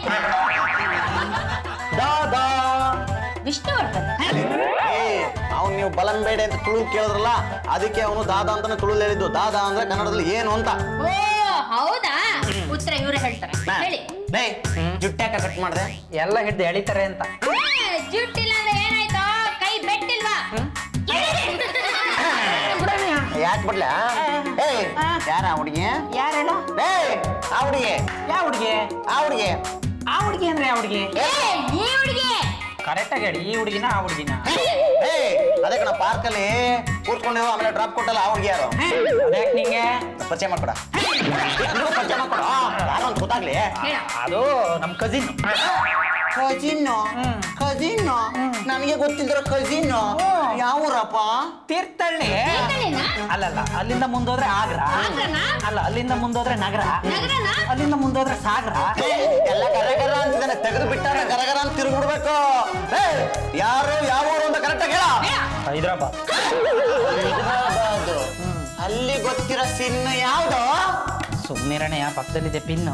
ದಾದಾ ವಿಷ್ಣುವರ್ಧನ್ ಏ ಅವ್ನು ನೀವು ಬಲಂಬೇಡೆ ಅಂತ ತುಳು ಕೇಳಿದ್ರಲ್ಲ ಅದಕ್ಕೆ ಅವನು ದಾದಾ ಅಂತಾನೆ ತುಳು ಹೇಳಿದ್ದು ದಾದಾ ಅಂದ್ರೆ ಕನ್ನಡದಲ್ಲಿ ಏನು ಅಂತ ಓ ಹೌದಾ ಉತ್ತರ ಇವ್ರು ಹೇಳ್ತಾರೆ ಹೇಳಿ ಲೇ ಜುಟ್ಟಾಕ ಕಟ್ ಮಾಡಿದೆ ಎಲ್ಲ ಹಿಡ್ದು ಎಳಿತಾರೆ ಅಂತ ಏ, ಜುಟ್ಟಿಲ್ಲ ಅಂದ್ರೆ ಏನಾಯ್ತು ಕೈ ಬೆಟ್ಟಿಲ್ವಾ ಯಾಕೆ ಬಿಡ್ಲ ಏ ಯಾರ ಹುಡುಗಿ ಯಾರೇನು ಏ ಆ ಹುಡುಗಿ ಯಾವ ಹುಡುಗಿ ಆ ಹುಡುಗಿ ಆ ಹುಡುಗಿ ಅಂದ್ರೆ ಯಾವ ಹುಡುಗಿ ಏ, ಈ ಹುಡುಗಿ ಕರೆಕ್ಟ್ ಆಗಿ ಹೇಳಿ ಈ ಹುಡುಗಿನ ಆ ಹುಡುಗಿನ ಏ ಅದೇ ಕಣ ಪಾರ್ಕಲ್ಲಿ ಕೂತ್ಕೊಂಡಿರೋ ಆಮೇಲೆ ಡ್ರಾಪ್ ಕೊಟ್ಟಲ್ಲ ಆ ಹುಡುಗಿ ಯಾರು ಅದ್ಯಾಕ್ ನಿಂಗೆ ಪರಿಚಯ ಮಾಡ್ಕೊಡ ಇಬ್ರಿಗೂ ಪರಿಚಯ ಮಾಡ್ಕೊಡ ಯಾರು ಅಂತ ಗೊತ್ತಾಗ್ಲಿ ಹೇಳ ಅದು ನಮ್ ಕಸಿನ್ ಕಜಿನ್ನು ಕಜಿನ್ನು ನನಗೆ ಗೊತ್ತಿದ್ರ ಕಜಿನ್ನು ಯಾವ ಊರಪ್ಪ ತೀರ್ಥಹಳ್ಳಿ ತೀರ್ಥಹಳ್ಳಿನಾ? ಅಲ್ಲಲ್ಲ ಅಲ್ಲಿಂದ ಮುಂದೋದ್ರೆ ಆಗ್ರ ಆಗ್ರನಾ? ಅಲ್ಲ ಅಲ್ಲಿಂದ ಮುಂದೋದ್ರೆ ನಗರ ನಗರನಾ? ಅಲ್ಲಿಂದ ಮುಂದೋದ್ರೆ ಸಾಗರ ಎಲ್ಲ ಗರಗರ ಅಂತಿದ್ದಾನೆ ತೆಗೆದು ಬಿಟ್ಟಾರ ಗರಗರ ಅಂತ ತಿರುಗ್ಬಿಡ್ಬೇಕು ಏ, ಯಾರು ಯಾವ ಊರು ಅಂತ ಕರೆಕ್ಟಾಗಿ ಹೇಳ ಹೈದರಾಬಾದ್ ಹೈದರಾಬಾದ್ ಅಲ್ಲಿ ಗೊತ್ತಿರೋ ಸಿನ್ ಯಾವ್ದು ಸುಮ್ನಿರಣೆಯ ಪಕ್ಕದಲ್ಲಿದೆ ಪಿನ್ನು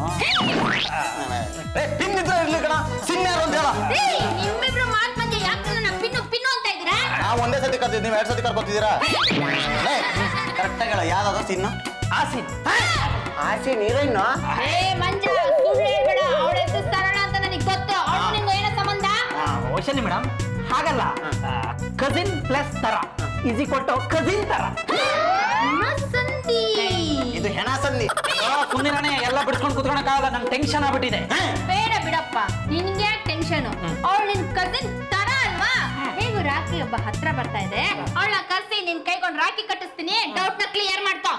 ಏ, ಪಿನ್ ಇದ್ರೆ ಇರ್ಲಿ ಕಣ ಸಿನ್ ಯಾರು ಅಂತ ಹೇಳ ಏ, ನಿಮ್ಮಿಬ್ರು ಮಾತ್ ಮಧ್ಯೆ ಯಾಕೆ ನನ್ನ ಪಿನ್ನು ಪಿನ್ನು ಅಂತ ಇದ್ದೀರಾ ನಾವು ಒಂದೇ ಸತಿ ಕರ್ತಿದ್ವಿ ನೀವು ಎರಡು ಸತಿ ಕರ್ಕೊತಿದ್ದೀರಾ ಕರೆಕ್ಟಾಗಿ ಹೇಳ ಯಾವ್ದಾದ್ರು ಸಿನ್ ಆಸಿನ್ ಆಸಿ ನೀರೇನು ಏ ಮಂಜ ಸುಳ್ಳು ಹೇಳ್ಬೇಡ ಅವಳ ಹೆಸರು ಸರಳ ಅಂತ ನನಗೆ ಗೊತ್ತು ಅವಳು ನಿಂಗೆ ಏನೋ ಸಂಬಂಧ ವೈಶಾಲಿ ಮೇಡಮ್ ಹಾಗಲ್ಲ ಕಸಿನ್ ಪ್ಲಸ್ ತರ ಈಸಿ ಕೊಟ್ಟು ಕಸಿನ್ ತರ ಮಸಂತಿ ಇದು ಹೆಣ ಸಂಧಿ ಸುಮ್ನಿರಣೆ ಎಲ್ಲ ಬಿಡ್ಸ್ಕೊಂಡು ಕುತ್ಕೊಳಕ್ಕಾಗಲ್ಲ ನಂಗೆ ಟೆನ್ಷನ್ ಆಗ್ಬಿಟ್ಟಿದೆ ಬೇಡ ಬಿಡಪ್ಪ ನಿನ್ಗೆ ಯಾಕೆ ಟೆನ್ಷನ್ ಅವಳು ನಿನ್ ಕಸಿನ್ ತರ ಅಲ್ವಾ ಹೇಗೂ ರಾಖಿ ಒಬ್ಬ ಹತ್ರ ಬರ್ತಾ ಇದೆ ಅವಳನ್ನ ಕರ್ಸಿ ನಿನ್ ಕೈಗೊಂಡ್ ರಾಖಿ ಕಟ್ಟಿಸ್ತೀನಿ ಡೌಟ್ ನ ಕ್ಲಿಯರ್ ಮಾಡ್ಕೋ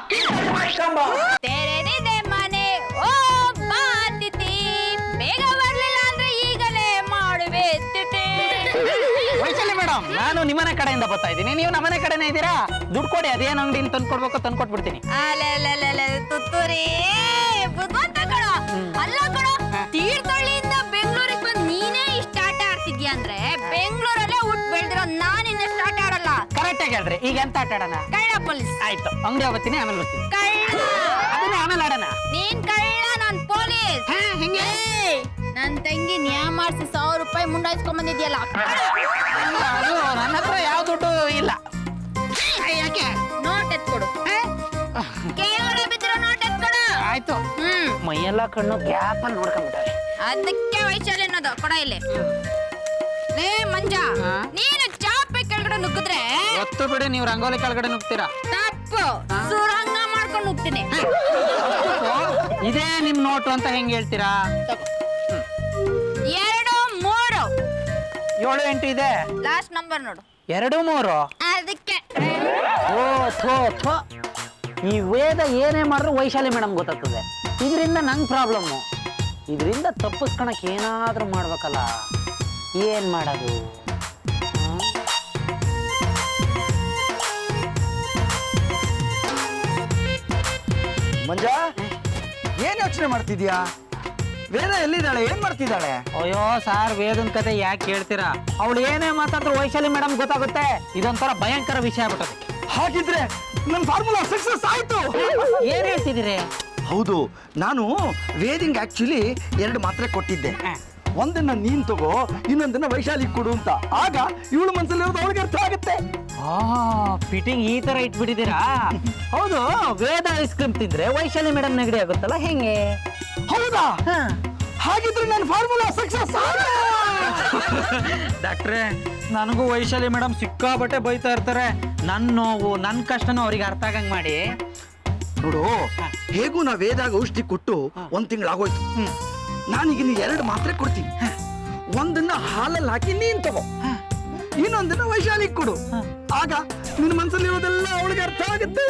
ತೆರೆದಿದೆ ಮನೆ ಓ ಬಾತಿತಿ ಬೇಗ ಬರ್ಲಿಲ್ಲ ಅಂದ್ರೆ ಈಗಲೇ ಮಾಡುವೆ ತಿಥಿ. ವೈಶಾಲಿ ಮೇಡಮ್ ನಾನು ನಿಮ್ಮನೆ ಕಡೆಯಿಂದ ಬರ್ತಾ ಇದ್ದೀನಿ ನೀವು ನಮ್ಮನೆ ಕಡೆನೇ ಇದ್ದೀರಾ ದುಡ್ಡು ಕೊಡಿ ಅದೇನು ಅಂಗಡಿಯಿಂದ ತಂದು ಕೊಡ್ಬೇಕು ತಂದು ಕೊಟ್ಬಿಡ್ತೀನಿ ಅಲೆಲೆಲೆಲೆ, ತುತ್ತೂರಿ ಬುದ್ಧಿವಂತ ಕಣೋ ಅಲ್ಲ ಕಣೋ ತೀರ್ಥಹಳ್ಳಿಯಿಂದ ಬೆಂಗಳೂರಿಗೆ ಬಂದು ನೀನೇ ಇಷ್ಟ ಆಟ ಆಡ್ತಿದ್ಯಾ ಅಂದ್ರೆ ಬೆಂಗಳೂರಲ್ಲೇ ಹುಟ್ಟು ಬೆಳೆದಿರೋ ನಾನಿನ್ನ ಸ್ಟಾರ್ಟ್ ಆಡಲ್ಲ ಕರೆಕ್ಟ್ ಆಗಿ ಹೇಳ್ರಿ ಈಗ ಎಂತ ಆಟ ಆಡೋಣ ಕಳ್ಳ ಪೊಲೀಸ್ ಆಯ್ತು ಅಂಗಡಿ ಹೋಗ್ತೀನಿ ಆಮೇಲೆ ಬರ್ತೀನಿ ಕಳ್ಳ ಅದನ್ನೇ ಆಮೇಲೆ ಆಡೋಣ ನೀನ್ ಕಳ್ಳ ನಾನ್ ಪೊಲೀಸ್ ಹಿಂಗೆ ನನ್ ತಂಗಿ ನ್ಯಾಯ ಮಾಡಿಸಿ ಸಾವಿರ ರೂಪಾಯಿ ಮುಂಡಾಯಿಸ್ಕೊಂಡ್ ಬಂದಿದ್ಯಲ್ಲ ಅಲ್ಲ, ಅದು ನನ್ನ ಹತ್ರ ಯಾವ ದುಡ್ಡು ಇಲ್ಲ ಯಾಕೆ ನೋಟ್ ಎತ್ಕೊಡು ಕೇವಲ ಬಿದ್ದಿರೋ ನೋಟ್ ಎತ್ಕೊಡು ಆಯ್ತು ಹ್ಮ್ ಮೈಯೆಲ್ಲ ಕಣ್ಣು ಗ್ಯಾಪ್ ಅಲ್ಲಿ ನೋಡ್ಕೊಂಡ್ಬಿಟ್ಟಾರೆ ಅದಕ್ಕೆ ವೈಶಾಲಿ ಅನ್ನೋದು ಕೊಡ ಇಲ್ಲಿ ಲೇ ಮಂಜ ನೀನು ಚಾಪೆ ಕೆಳಗಡೆ ನುಗ್ಗಿದ್ರೆ ಗೊತ್ತು ಬಿಡಿ ನೀವು ರಂಗೋಲಿ ಕೆಳಗಡೆ ನುಗ್ತೀರಾ ತಪ್ಪು ಸುರಂಗ ಮಾಡ್ಕೊಂಡು ನುಗ್ತೀನಿ ಇದೇ ನಿಮ್ ನೋಟು ಅಂತ ಹೆಂಗ್ ಹೇಳ್ತೀರಾ ಎರಡು ಮೂರು ಏಳು ಎಂಟು ಇದೆ ಲಾಸ್ಟ್ ನಂಬರ್ ನೋಡು ಎರಡು ಮೂರು ಅದಕ್ಕೆ ಓ ಥೋ ಥೋ ಈ ವೇದ ಏನೇ ಮಾಡಿದ್ರು ವೈಶಾಲಿ ಮೇಡಮ್ ಗೊತ್ತಾಗ್ತದೆ ಇದರಿಂದ ನಂಗೆ ಪ್ರಾಬ್ಲಮ್ಮು ಇದರಿಂದ ತಪ್ಪಿಸ್ಕೊಳಕ್ ಏನಾದ್ರೂ ಮಾಡ್ಬೇಕಲ್ಲ ಏನ್ ಮಾಡೋದು ಹ್ಮ್? ಮಂಜ ಏನ್ ಯೋಚನೆ ಮಾಡ್ತಿದ್ಯಾ ವೇದ ಎಲ್ಲಿದ್ದಾಳೆ ಏನ್ ಮಾಡ್ತಿದ್ದಾಳೆ ಅಯ್ಯೋ ಸಾರ್ ವೇದನ್ ಕತೆ ಯಾಕೆ ಕೇಳ್ತೀರಾ ಅವಳು ಏನೇ ಮಾತಾಡ್ರು ವೈಶಾಲಿ ಮೇಡಮ್ ಗೊತ್ತಾಗುತ್ತೆ ಇದೊಂಥರ ಭಯಂಕರ ವಿಷಯ ಆಗ್ಬಿಟ್ಟದೆ ಹಾಗಿದ್ರೆ ನನ್ನ ಫಾರ್ಮುಲಾ ಸಕ್ಸಸ್ ಆಯ್ತು ಏನ್ ಹೇಳ್ತಿದ್ದೀರಿ ಹೌದು ನಾನು ವೇದಿಂಗ್ ಆಕ್ಚುಲಿ ಎರಡು ಮಾತ್ರೆ ಕೊಟ್ಟಿದ್ದೆ ಒಂದನ್ನ ನೀನ್ ತಗೋ ಇನ್ನೊಂದನ್ನ ವೈಶಾಲಿ ಕೊಡು ಅಂತ ಆಗ ಇವಳು ಮನ್ಸಲ್ಲಿರೋದು ಅವಳಿಗೆ ಅರ್ಥ ಆಗುತ್ತೆ ಆ ಫಿಟ್ಟಿಂಗ್ ಈ ತರ ಇಟ್ಬಿಟ್ಟಿದ್ದೀರಾ ಹೌದು ವೇದ ಐಸ್ ಕ್ರೀಮ್ ತಿಂದ್ರೆ ವೈಶಾಲಿ ಮೇಡಮ್ ನೆಗಡಿ ಆಗುತ್ತಲ್ಲ ಹೆಂಗೆ ಹೌದಾ ಹಾಗಿದ್ರೆ ನನ್ನ ಫಾರ್ಮುಲಾ ಸಕ್ಸಸ್ ಡಾಕ್ಟ್ರೆ ನನಗೂ ವೈಶಾಲಿ ಮೇಡಮ್ ಸಿಕ್ಕಾಬಟ್ಟೆ ಬೈತಾ ಇರ್ತಾರೆ ನನ್ನ ನೋವು ನನ್ನ ಕಷ್ಟನೂ ಅವ್ರಿಗೆ ಅರ್ಥ ಆಗಂಗ್ ಮಾಡಿ ನೋಡು ಹೇಗೂ ನಾ ವೇದಾಗ ಔಷಧಿ ಕೊಟ್ಟು ಒಂದ್ ತಿಂಗಳಾಗೋಯ್ತು ನಾನೀಗ ನೀ ಎರಡು ಮಾತ್ರೆ ಕೊಡ್ತೀನಿ ಒಂದನ್ನ ಹಾಲಲ್ಲಿ ಹಾಕಿ ನೀನ್ ತಗೋ ಇನ್ನೊಂದನ್ನ ವೈಶಾಲಿಗೆ ಕೊಡು ಆಗ ನಿನ್ನ ಮನ್ಸಲ್ಲಿರೋದೆಲ್ಲ ಅವಳಿಗೆ ಅರ್ಥ ಆಗುತ್ತೆ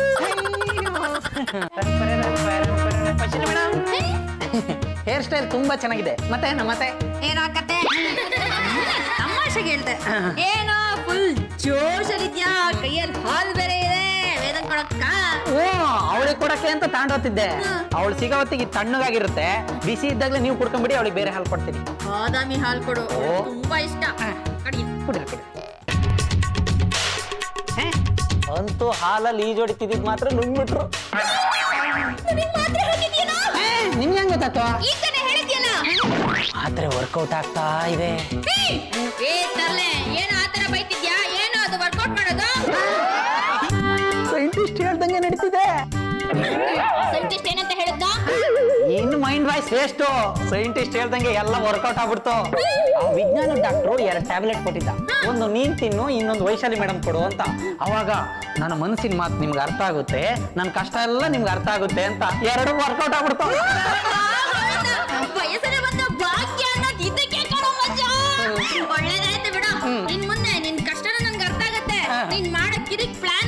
ವೈಶಾಲಿ ಮೇಡಮ್ ಹೇರ್ ಸ್ಟೈಲ್ ತುಂಬಾ ಚೆನ್ನಾಗಿದೆ ಮತ್ತೆ ಮತ್ತೆ ಏನಾಕತ್ತೆ ತಮಾಷೆಗೆ ಹೇಳ್ದೆ ಏನೋ ಫುಲ್ ಜೋಶಲ್ಲಿದ್ಯಾ ಕೈಯಲ್ಲಿ ಹಾಲ್ ಬೇರೆ ಇದೆ ವೇದನ್ ಕೊಡಕ್ಕ ಓ ಅವಳಿಗೆ ಕೊಡಕ್ಕೆ ಅಂತ ತಾಂಡೋತಿದ್ದೆ ಅವಳು ಸಿಗೋ ಹೊತ್ತಿಗೆ ಇದ್ ತಣ್ಣಗಾಗಿರುತ್ತೆ ಬಿಸಿ ಇದ್ದಾಗಲೇ ನೀವು ಕುಡ್ಕೊಂಬಿಡಿ ಅವಳಿಗೆ ಬೇರೆ ಹಾಲು ಕೊಡ್ತೀನಿ ಬಾದಾಮಿ ಹಾಲ್ ಕೊಡು ತುಂಬಾ ಇಷ್ಟ ಕಡಿ ಕುಡಿರಿ ಕುಡಿ ಅಂತೂ ಹಾಲಲ್ಲಿ ಈಜೊಡಿತಿದ್ ಮಾತ್ರ ನುಂಗ್ಬಿಟ್ರು ನಿಮ್ಗೆ ಹೆಂಗ್ ಗೊತ್ತಾಯ್ತು ಈಗ ತಾನೇ ಹೇಳಿದ್ಯಲ್ಲ ಆದ್ರೆ ವರ್ಕೌಟ್ ಆಗ್ತಾ ಇದೆ ಏ ತರ್ಲೆ ಏನು ಆ ತರ ಬೈತಿದ್ಯಾ ಏನು ಅದು ವರ್ಕೌಟ್ ಮಾಡೋದು ಸೈಂಟಿಸ್ಟ್ ಹೇಳ್ದಂಗೆ ನಡೀತಿದೆ ಸೈಂಟಿಸ್ಟ್ ಏನಂತ ಹೇಳುತ್ತಾ ಇನ್ನು ಮೈಂಡ್ ವಾಯ್ಸ್ ಎಷ್ಟು ಸೈಂಟಿಸ್ಟ್ ಹೇಳ್ದಂಗೆ ಎಲ್ಲ ವರ್ಕೌಟ್ ಆಗ್ಬಿಡ್ತು ಆ ವಿಜ್ಞಾನ ಡಾಕ್ಟ್ರು ಎರಡು ಟ್ಯಾಬ್ಲೆಟ್ ಕೊಟ್ಟಿದ್ದ ಒಂದು ನೀನ್ ತಿನ್ನು ಇನ್ನೊಂದು ವೈಶಾಲಿ ಮೇಡಮ್ ಕೊಡು ಅಂತ ಅವಾಗ ನನ್ನ ಮನಸ್ಸಿನ ಮಾತು ನಿಮ್ಗೆ ಅರ್ಥ ಆಗುತ್ತೆ ನನ್ನ ಕಷ್ಟ ಎಲ್ಲ ನಿಮ್ಗೆ ಅರ್ಥ ಆಗುತ್ತೆ ಅಂತ ಎರಡು ವರ್ಕೌಟ್ ಆಗ್ಬಿಡ್ತು ವಯಸ್ಸರ ಬಂದ ಭಾಗ್ಯ ಅನ್ನೋದು ಇದಕ್ಕೆ ಕಣೋ ಮಚ್ಚ ಒಳ್ಳೇದಾಯ್ತು ಬಿಡು ನಿನ್ ಮುಂದೆ ನಿನ್ ಕಷ್ಟನ ನನ್ಗೆ ಅರ್ಥ ಆಗತ್ತೆ ನೀನ್ ಮಾಡೋ ಕಿರಿಕ್ ಪ್ಲಾನ್